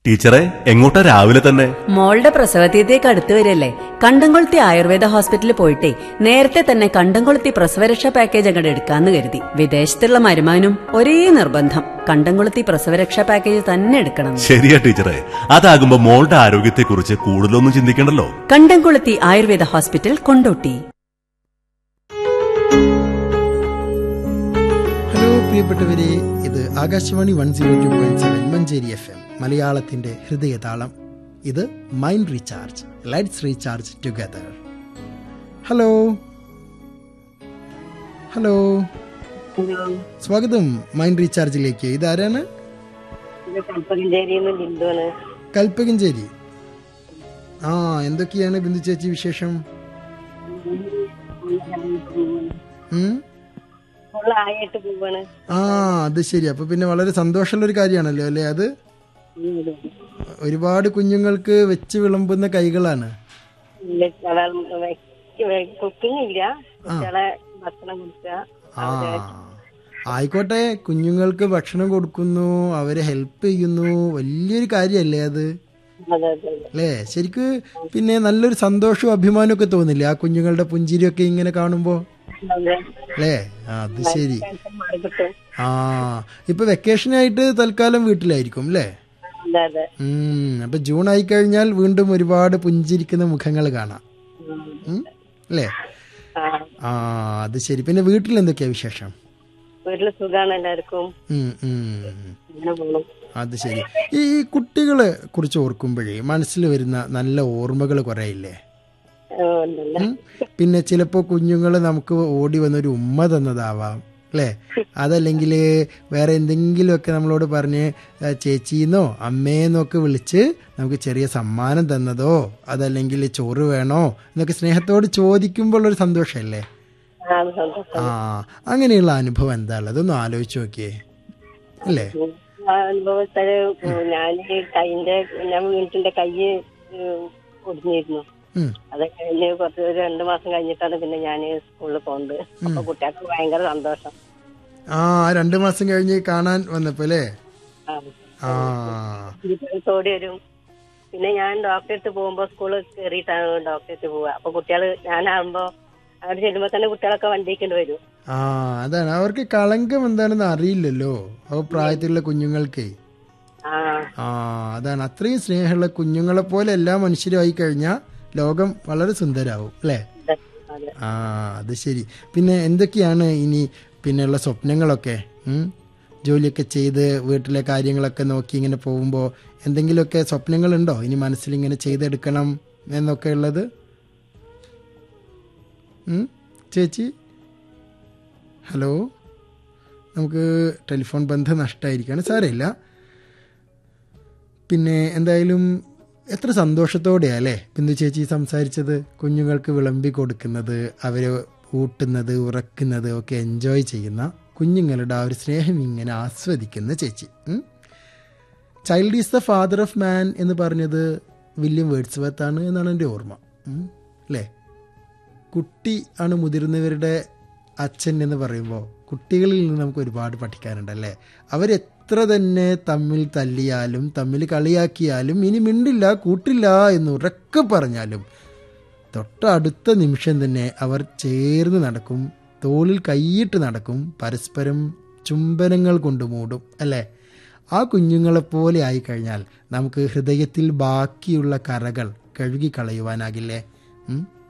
ടീച്ചറെ എങ്ങോട്ടാ രാവിലെ തന്നെ മോളുടെ പ്രസവതീയത്തേക്ക് അടുത്ത് വരില്ലേ കണ്ടംകൊളുത്തി ആയുർവേദ ഹോസ്പിറ്റലിൽ പോയിട്ടേ നേരത്തെ തന്നെ കണ്ടംകൊളുത്തി പ്രസവരക്ഷാ പാക്കേജ് അങ്ങോട്ട് എടുക്കാന്ന് കരുതി വിദേശത്തുള്ള മരുമാനും ഒരേ നിർബന്ധം കണ്ടംകൊളുത്തി പ്രസവരക്ഷാ പാക്കേജ് തന്നെ എടുക്കണം ശരിയാ ടീച്ചറെ അതാകുമ്പോ മോളുടെ ആരോഗ്യത്തെക്കുറിച്ച് കൂടുതലൊന്നും ചിന്തിക്കണ്ടല്ലോ കണ്ടംകൊളുത്തി ആയുർവേദ ഹോസ്പിറ്റൽ കൊണ്ടോട്ടി ഹലോ പ്രിയപ്പെട്ടവരെ ഇത് Akashvani one zero two point seven Manjeri F M മലയാളത്തിന്റെ ഹൃദയതാളം ഇത് mind recharge lights recharge together hello hello സ്വാഗതം മൈൻഡ് റീചാർജിലേക്ക് ഇതാരാണ് ഇത് കൽപ്പകഞ്ചേരിന്ന് ബിന്ദുവാണ് കൽപ്പകഞ്ചേരി ആ എന്തൊക്കെയാണ് ബിന്ദു ചേച്ചി വിശേഷം ഉം? ഫുള്ളായിട്ട് പോവാണ് ആ അത് ശരി അപ്പൊ പിന്നെ വളരെ സന്തോഷമുള്ള ഒരു കാര്യമാണല്ലോ അല്ലേ അത് ഒരുപാട് കുഞ്ഞുങ്ങൾക്ക് വെച്ച് വിളമ്പുന്ന കൈകളാണ് കുക്കിംഗ് ഇല്ല കുട്ടികളെ ഭക്ഷണം കൊടുക്കുക ആ ആയിക്കോട്ടെ കുഞ്ഞുങ്ങൾക്ക് ഭക്ഷണം കൊടുക്കുന്നു അവരെ ഹെൽപ്പ് ചെയ്യുന്നു വലിയൊരു കാര്യല്ലേ അത് അതെ അതെ അല്ലേ ശരിക്ക് പിന്നെ നല്ലൊരു സന്തോഷവും അഭിമാനവും ഒക്കെ തോന്നില്ലേ ആ കുഞ്ഞുങ്ങളുടെ പുഞ്ചിരിയൊക്കെ ഇങ്ങനെ കാണുമ്പോ അതെ അല്ലേ ആ, അത് ശരി ടെൻഷൻ മാറി കിട്ടും ആ ഇപ്പൊ വെക്കേഷനായിട്ട് തൽക്കാലം വീട്ടിലായിരിക്കും അല്ലേ അതെ അതെ ഉം അപ്പൊ ജൂൺ ആയി കഴിഞ്ഞാൽ വീണ്ടും ഒരുപാട് പുഞ്ചിരിക്കുന്ന മുഖങ്ങൾ കാണാം ഉം, അല്ലേ ആ ആ അത് ശരി പിന്നെ വീട്ടിൽ എന്തൊക്കെയാ വിശേഷം വീട്ടില് സുഖാണ് എല്ലാവർക്കും ഉം, ഉം. അങ്ങനെ പോകണം അത് ശരി ഈ കുട്ടികളെ കുറിച്ച് ഓർക്കുമ്പോഴേ മനസ്സിൽ വരുന്ന നല്ല ഓർമ്മകൾ കുറേ ഇല്ലേ ഉണ്ടല്ലേ ഉം. പിന്നെ ചിലപ്പോൾ കുഞ്ഞുങ്ങൾ നമുക്ക് ഓടി വന്നൊരു ഉമ്മ തന്നതാവാം അല്ലേ അതല്ലെങ്കിൽ വേറെ എന്തെങ്കിലുമൊക്കെ നമ്മളോട് പറഞ്ഞ് "ആ, ചേച്ചീന്നോ അമ്മേന്നോ ഒക്കെ വിളിച്ച് നമുക്ക് ചെറിയ സമ്മാനം തന്നതോ അതല്ലെങ്കിൽ ചോറ് വേണോ എന്നൊക്കെ സ്നേഹത്തോട് ചോദിക്കുമ്പോൾ ഒരു സന്തോഷമല്ലേ ആ അത് സന്തോഷം ആ അങ്ങനെയുള്ള അനുഭവം എന്താ ഉള്ളത് ഒന്ന് ആലോചിച്ച് നോക്കിയേ അല്ലേ ആ അനുഭവത്തില് ഞാൻ കൈന്റെ ഞാൻ വീട്ടിന്റെ കൈ ഒടിഞ്ഞിരുന്നു ഉം. അത് കഴിഞ്ഞ് കുറച്ച് ഒരു രണ്ടു മാസം കഴിഞ്ഞിട്ടാണ് പിന്നെ ഞാൻ സ്കൂളിൽ പോകുന്നത് അപ്പൊ കുട്ടികൾക്ക് ഭയങ്കര സന്തോഷം ആ രണ്ടു മാസം കഴിഞ്ഞ് കാണാൻ വന്നപ്പോ അല്ലേ ആ. ആ തോടി വരും പിന്നെ ഞാൻ ഡോക്ടറെ അടുത്ത് പോകുമ്പോ സ്കൂളിൽ കയറിയിട്ടാണ് ഡോക്ടറെ അടുത്ത് പോവുക അപ്പൊ കുട്ടികള് ഞാനാകുമ്പോ അവിടെ ചെല്ലുമ്പോ തന്നെ കുട്ടികളൊക്കെ വണ്ടിക്കൊണ്ട് വരും ആ അതാണ് അവർക്ക് കളങ്കം എന്താണെന്ന് അറിയില്ലല്ലോ ആ പ്രായത്തിലുള്ള കുഞ്ഞുങ്ങൾക്ക് ആ ആ അതാണ് അത്രയും സ്നേഹമുള്ള കുഞ്ഞുങ്ങളെ പോലെ എല്ലാ മനുഷ്യരും ആയി കഴിഞ്ഞാൽ ലോകം വളരെ സുന്ദരാവും അല്ലേ അതെ, അതെ ആ അത് ശരി പിന്നെ എന്തൊക്കെയാണ് ഇനി പിന്നെയുള്ള സ്വപ്നങ്ങളൊക്കെ ഉം? ജോലിയൊക്കെ ചെയ്ത് വീട്ടിലെ കാര്യങ്ങളൊക്കെ നോക്കി ഇങ്ങനെ പോകുമ്പോൾ എന്തെങ്കിലുമൊക്കെ സ്വപ്നങ്ങളുണ്ടോ ഇനി മനസ്സിൽ ഇങ്ങനെ ചെയ്തെടുക്കണം എന്നൊക്കെ ഉള്ളത് ഉം? ചേച്ചി ഹലോ നമുക്ക് ടെലിഫോൺ ബന്ധം നഷ്ടമായിരിക്കുകയാണ് സാരമില്ല പിന്നെ എന്തായാലും എത്ര സന്തോഷത്തോടെയാ അല്ലേ ബിന്ദു ചേച്ചി സംസാരിച്ചത് കുഞ്ഞുങ്ങൾക്ക് വിളമ്പി കൊടുക്കുന്നത് അവരെ ഊട്ടുന്നത് ഉറക്കുന്നത് ഒക്കെ എൻജോയ് ചെയ്യുന്ന കുഞ്ഞുങ്ങളുടെ ആ ഒരു സ്നേഹം ഇങ്ങനെ ആസ്വദിക്കുന്ന ചേച്ചി ഉം? Child is the father of man എന്ന് പറഞ്ഞത് വില്യം വേർഡ്സ്വർത്ത് ആണ് എന്നാണ് എൻ്റെ ഓർമ്മ ഉം? അല്ലേ കുട്ടി ആണ് മുതിർന്നവരുടെ അച്ഛൻ എന്ന് പറയുമ്പോൾ കുട്ടികളിൽ നിന്ന് നമുക്ക് ഒരുപാട് പഠിക്കാനുണ്ടല്ലേ അവരെത്ര തന്നെ തമ്മിൽ തല്ലിയാലും തമ്മിൽ കളിയാക്കിയാലും ഇനി മിണ്ടില്ല കൂട്ടില്ല എന്ന് ഉറക്കെ പറഞ്ഞാലും തൊട്ടടുത്ത നിമിഷം തന്നെ അവർ ചേർന്ന് നടക്കും തോളിൽ കൈയിട്ട് നടക്കും പരസ്പരം ചുംബനങ്ങൾ കൊണ്ട് മൂടും അല്ലേ ആ കുഞ്ഞുങ്ങളെപ്പോലെ ആയിക്കഴിഞ്ഞാൽ നമുക്ക് ഹൃദയത്തിൽ ബാക്കിയുള്ള കറകൾ കഴുകിക്കളയുവാനാകില്ലേ ഉം?